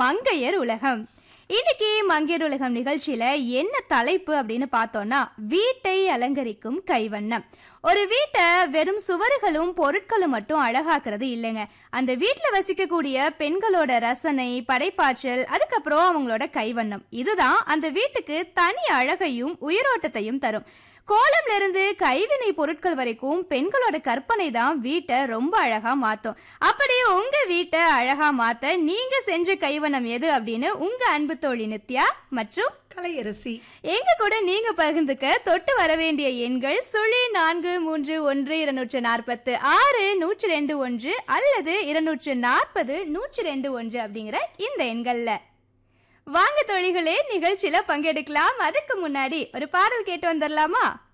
மங்கையர் உலகம் இன்னைக்கு மங்கையர் உலகம் நிகழ்ச்சியில என்ன தலைப்பு அப்படின்னு பார்த்தோம்னா வீட்டை அலங்கரிக்கும் கைவண்ணம் ஒரு வீட்டை வெறும் சுவர்களும் பொருட்களும் மட்டும் அழகாக்குறது இல்லைங்க அந்த வீட்டில் வசிக்கக்கூடிய பெண்களோட ரசனை படைப்பாற்றல் அதுக்கப்புறம் அவங்களோட கைவண்ணம் இதுதான் அந்த வீட்டுக்கு தனி அழகையும் உயிரோட்டத்தையும் தரும் கோலம்ல இருந்து கைவினை பொருட்கள் வரைக்கும் பெண்களோட கற்பனை தான் வீட்டை ரொம்ப அழகா மாத்தும் அப்படி உங்க வீட்டை அழகா மாத்த நீங்க செஞ்ச கைவண்ணம் எது அப்படின்னு உங்க அன்பு தோழி நித்யா மற்றும் கலையரசி எங்க கூட நீங்க பகிர்ந்துக்க தொட்டு வர வேண்டிய எண்கள் சுழி நான்கு மூன்று ஒன்று இருநூற்று நாற்பத்து ஆறு நூற்றி ரெண்டு ஒன்று அல்லது இருநூற்று நாற்பது நூற்றி ரெண்டு ஒன்று அப்படிங்கிற இந்த எண்கள்ல வாங்க தோழிகளே நிகழ்ச்சியில பங்கெடுக்கலாம் அதுக்கு முன்னாடி ஒரு பாடல் கேட்டு வந்துடலாமா